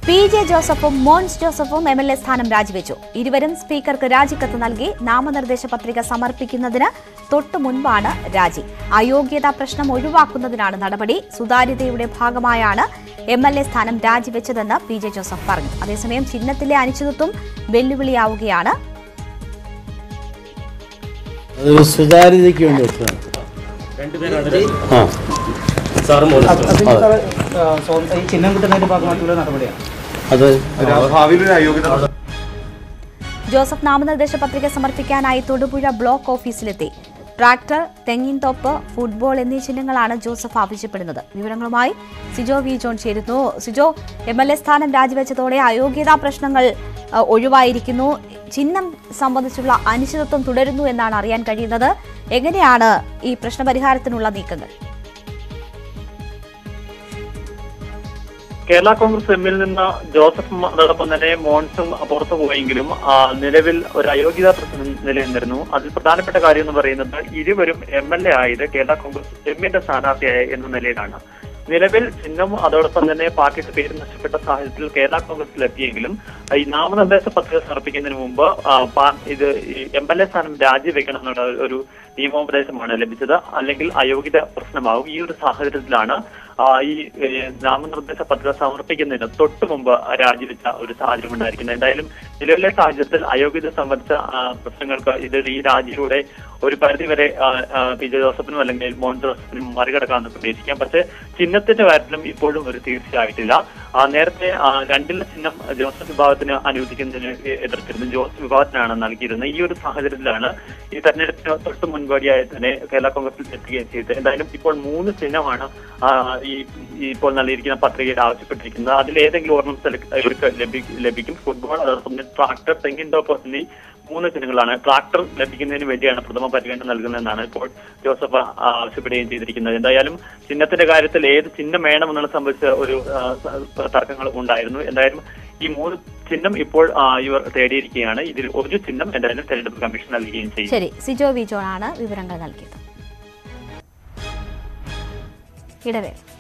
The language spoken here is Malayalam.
പി ജെ ജോസഫും മോൻസ് ജോസഫും എം എൽ എ സ്ഥാനം രാജിവെച്ചു ഇരുവരും സ്പീക്കർക്ക് രാജിക്കത്ത് നൽകി നാമനിർദ്ദേശ പത്രിക സമർപ്പിക്കുന്നതിന് തൊട്ടു മുൻപാണ് രാജി അയോഗ്യതാ പ്രശ്നം ഒഴിവാക്കുന്നതിനാണ് നടപടി സുതാര്യതയുടെ ഭാഗമായാണ് എം എൽ എ സ്ഥാനം രാജിവെച്ചതെന്ന് പി ജെ ജോസഫ് പറഞ്ഞു അതേസമയം ചിഹ്നത്തിലെ അനിശ്ചിതത്വം വെല്ലുവിളിയാവുകയാണ് അതൊരു സുതാര്യതയ്ക്ക് വേണ്ടി വെച്ചതാണ് ആ സാറും മോനും അതിന് സാറ്, ആ, സ്വന്തം- ഈ ചിഹ്നം കിട്ടുന്നതിന്റെ ഭാഗമായിട്ടുള്ള നടപടിയാണ് അത് ഭാവിയിൽ ഒരു അയോഗ്യത ജോസഫ് നാമനിർദ്ദേശ പത്രിക സമർപ്പിക്കാനായി തൊടുപുഴ ബ്ലോക്ക് ഓഫീസിലെത്തി ട്രാക്ടർ തെങ്ങിൻതോപ്പ് ഫുട്ബോൾ എന്നീ ചിഹ്നങ്ങളാണ് ജോസഫ് ആവശ്യപ്പെടുന്നത് വിവരങ്ങളുമായി സിജോ വി ജോൺ ചേരുന്നു സിജോ എം എൽ എ സ്ഥാനം രാജിവെച്ചതോടെ അയോഗ്യതാ പ്രശ്നങ്ങൾ അഹ്, ഒഴിവായിരിക്കുന്നു ചിഹ്നം സംബന്ധിച്ചുള്ള അനിശ്ചിതത്വം തുടരുന്നു എന്നാണ് അറിയാൻ കഴിയുന്നത് എങ്ങനെയാണ് ഈ പ്രശ്നപരിഹാരത്തിനുള്ള നീക്കങ്ങൾ കേരള കോൺഗ്രസ് എമ്മിൽ നിന്ന് ജോസഫും അതോടൊപ്പം തന്നെ മോൺസും പുറത്തു പോയെങ്കിലും ആ, നിലവിൽ ഒരു അയോഗ്യതാ പ്രശ്നം നിലനിന്നിരുന്നു അതിൽ പ്രധാനപ്പെട്ട കാര്യം എന്ന് പറയുന്നത് ഇരുവരും എം എൽ എ ആയത് കേരള കോൺഗ്രസ് എമ്മിന്റെ സ്ഥാനാർത്ഥിയായ എന്ന നിലയിലാണ് നിലവിൽ ചിഹ്നം അതോടൊപ്പം തന്നെ പാർട്ടിയുടെ പേര് നഷ്ടപ്പെട്ട സാഹചര്യത്തിൽ കേരള കോൺഗ്രസിൽ എത്തിയെങ്കിലും ഈ നാമനിർദ്ദേശ പത്രിക സമർപ്പിക്കുന്നതിന് മുമ്പ് ആ, പാ- ഇത് എം എൽ എ സ്ഥാനം രാജിവെക്കണം എന്നുള്ള ഒരു നിയമോപദേശമാണ് ലഭിച്ചത് അല്ലെങ്കിൽ അയോഗ്യത പ്രശ്നമാകും ഈ ഒരു സാഹചര്യത്തിലാണ് ആ, ഈ ഏ, നാമനിർദ്ദേശ പത്രിക സമർപ്പിക്കുന്നതിന് തൊട്ടു മുമ്പ് രാജിവെച്ച ഒരു സാഹചര്യം ഉണ്ടായിരിക്കുന്നത് എന്തായാലും നിലവിലെ സാഹചര്യത്തിൽ അയോഗ്യത സംബന്ധിച്ച ആ, പ്രശ്നങ്ങൾക്ക് ഇത് ഈ രാജിയിലൂടെ ഒരു പരിധിവരെ ആ, ആ, പി ജെ ജോസഫിനും അല്ലെങ്കിൽ മോഹൻ ജോസഫിനും മറികടക്കാമെന്ന് പ്രതീക്ഷിക്കാം പക്ഷേ ചിഹ്നത്തിന്റെ കാര്യത്തിലും ഇപ്പോഴും ഒരു തീർച്ചയായിട്ടില്ല ആ, നേരത്തെ ആ, രണ്ടില ചിഹ്നം ജോസഫ് വിഭാഗത്തിന് അനുവദിക്കുന്നതിന് എതിർത്തിരുന്നു ജോസഫ് വിഭാഗത്തിനാണ് നൽകിയിരുന്നത് ഈ ഒരു സാഹചര്യത്തിലാണ് ഈ തെരഞ്ഞെടുപ്പിന് തൊട്ട് മുൻപാടിയായി തന്നെ കേരള കോൺഗ്രസിൽ എത്തുകയും ചെയ്തത് എന്തായാലും ഇപ്പോൾ മൂന്ന് ചിഹ്നമാണ് ആ, ഈ ഈ ഇപ്പോൾ നൽകിയിരിക്കുന്ന പത്രികയിൽ ആവശ്യപ്പെട്ടിരിക്കുന്നത് അതിൽ ഏതെങ്കിലും ഒരെണ്ണം സെലക്ട് ഇവർക്ക് ലഭി- ലഭിക്കും ഫുട്ബോൾ അതോടൊപ്പം തന്നെ ട്രാക്ടർ തെങ്ങിൻ ടോപ്പ് എന്നീ മൂന്ന് ചിഹ്നങ്ങളാണ് ട്രാക്ടർ ലഭിക്കുന്നതിന് വേണ്ടിയാണ് പ്രഥമ പരിഗണന നൽകുന്നതെന്നാണ് ഇപ്പോൾ ജോസഫ് ആ, ആവശ്യപ്പെടുകയും ചെയ്തിരിക്കുന്നത് എന്തായാലും ചിഹ്നത്തിന്റെ കാര്യത്തിൽ ഏത് ചിഹ്നം വേണമെന്നുള്ള സംബന്ധിച്ച് ഒരു ആ, സ- തർക്കങ്ങൾ ഉണ്ടായിരുന്നു എന്തായാലും ഈ മൂന്ന് ചിഹ്നം ഇപ്പോൾ ആ, ഇവർ തേടിയിരിക്കുകയാണ് ഇതിൽ ഒരു ചിഹ്നം എന്തായാലും തെരഞ്ഞെടുപ്പ് കമ്മീഷൻ നൽകുകയും ചെയ്യും ശരി സിജോ വി ജോൺ ആണ് വിവരങ്ങൾ നൽകിയത് ഇടവേള